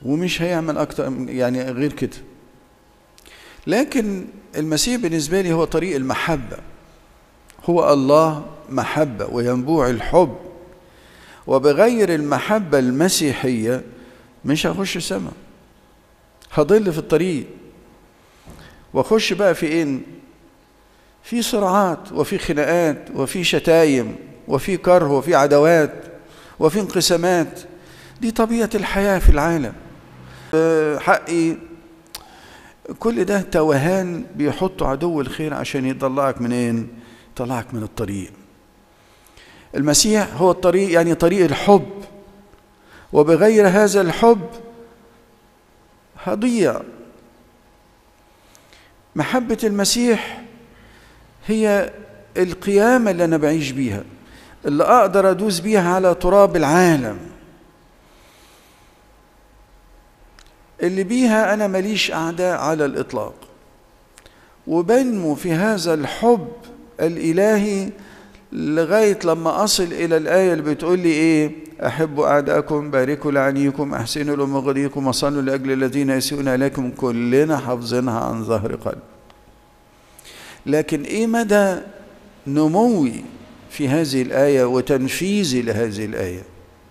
ومش هيعمل أكتر يعني غير كده لكن المسيح بالنسبة لي هو طريق المحبة هو الله محبة وينبوع الحب وبغير المحبة المسيحية مش هخش السماء هضل في الطريق واخش بقى في ايه في صراعات وفي خناقات وفي شتايم وفي كره وفي عداوات وفي انقسامات دي طبيعة الحياة في العالم حقي كل ده توهان بيحطوا عدو الخير عشان يطلعك منين يطلعك من الطريق المسيح هو الطريق يعني طريق الحب وبغير هذا الحب هضيع محبة المسيح هي القيامة اللي أنا بعيش بيها اللي أقدر أدوس بيها على تراب العالم اللي بيها أنا ماليش أعداء على الإطلاق وبنمو في هذا الحب الإلهي لغاية لما أصل إلى الآية اللي بتقول لي إيه أحبوا أعداءكم باركوا لعنيكم أحسنوا لمغريكم وصلوا لأجل الذين يسيئون إليكم كلنا حافظينها عن ظهر قلب لكن إيه مدى نموي في هذه الآية وتنفيذي لهذه الآية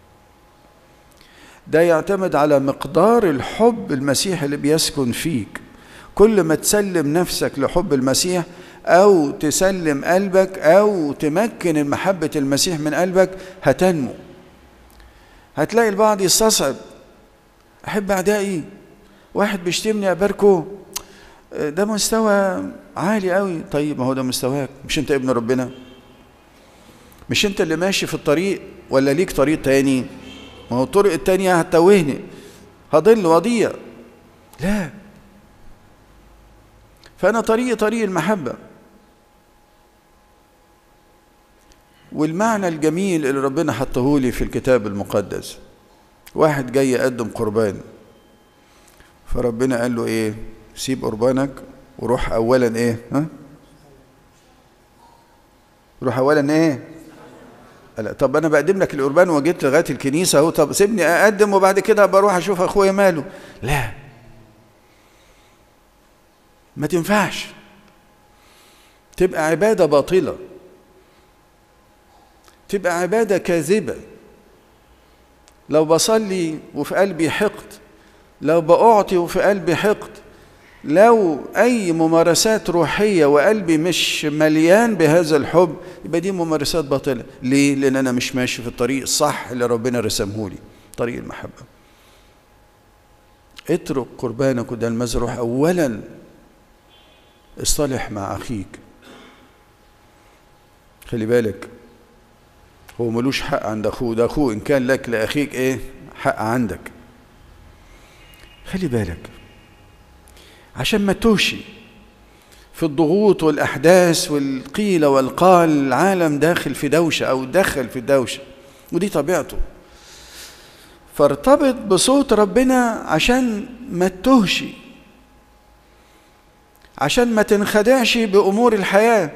ده يعتمد على مقدار الحب المسيح اللي بيسكن فيك كل ما تسلم نفسك لحب المسيح أو تسلم قلبك أو تمكن محبة المسيح من قلبك هتنمو هتلاقي البعض يستصعب أحب أعدائي واحد بيشتمني أباركه ده مستوى عالي قوي طيب ما هو ده مستواك مش انت ابن ربنا مش انت اللي ماشي في الطريق ولا ليك طريق تاني ما هو الطرق التانية هتوهني هضل وضيع لا فأنا طريقي طريق المحبة والمعنى الجميل اللي ربنا حطه لي في الكتاب المقدس واحد جاي يقدم قربان فربنا قال له ايه سيب قربانك وروح اولا ايه ها روح اولا ايه لا طب انا بقدم لك القربان وجيت لغايه الكنيسه اهو طب سيبني اقدم وبعد كده بروح اشوف اخويا ماله لا ما تنفعش تبقى عباده باطله تبقى عباده كاذبه لو بصلي وفي قلبي حقد لو بأعطي وفي قلبي حقد لو أي ممارسات روحية وقلبي مش مليان بهذا الحب يبقى دي ممارسات باطلة ليه؟ لأن أنا مش ماشي في الطريق الصح اللي ربنا رسمه لي طريق المحبة اترك قربانك وده المزروح أولا اصطلح مع أخيك خلي بالك هو ملوش حق عند أخوه ده أخوه إن كان لك لأخيك إيه حق عندك خلي بالك عشان ما توشي في الضغوط والأحداث والقيل والقال العالم داخل في دوشة أو دخل في الدوشة ودي طبيعته فارتبط بصوت ربنا عشان ما تتهش عشان ما تنخدعش بأمور الحياة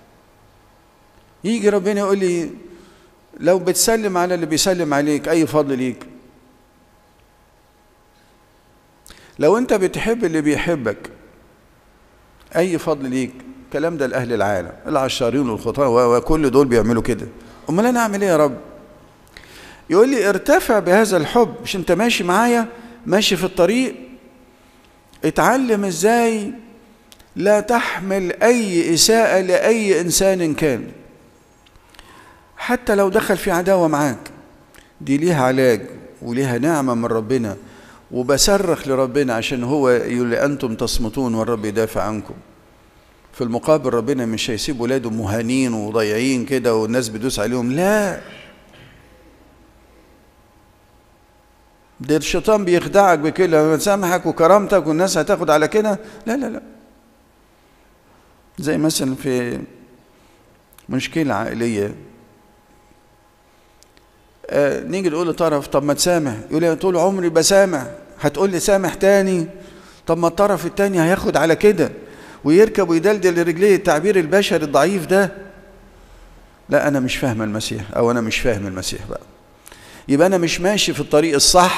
يجي ربنا يقول لي لو بتسلم على اللي بيسلم عليك أي فضل ليك لو انت بتحب اللي بيحبك اي فضل ليك الكلام ده لاهل العالم العشارين والخطاه وكل دول بيعملوا كده امال انا اعمل ايه يا رب يقول لي ارتفع بهذا الحب مش انت ماشي معايا ماشي في الطريق اتعلم ازاي لا تحمل اي اساءه لاي انسان كان حتى لو دخل في عداوه معاك دي ليها علاج وليها نعمه من ربنا وبصرخ لربنا عشان هو يقول أنتم تصمتون والرب يدافع عنكم في المقابل ربنا مش هيسيب ولاده مهانين وضيعين كده والناس بتدوس عليهم لا ده الشيطان بيخدعك بكده لما تسامحك وكرامتك والناس هتاخد على كده لا لا لا زي مثلا في مشكلة عائلية آه نيجي نقول لطرف طب ما تسامح يقول لي طول عمري بسامح هتقول لي سامح تاني طب ما الطرف التاني هياخد على كده ويركب ويدلدل رجليه التعبير البشري الضعيف ده لا انا مش فاهم المسيح او انا مش فاهم المسيح بقى يبقى انا مش ماشي في الطريق الصح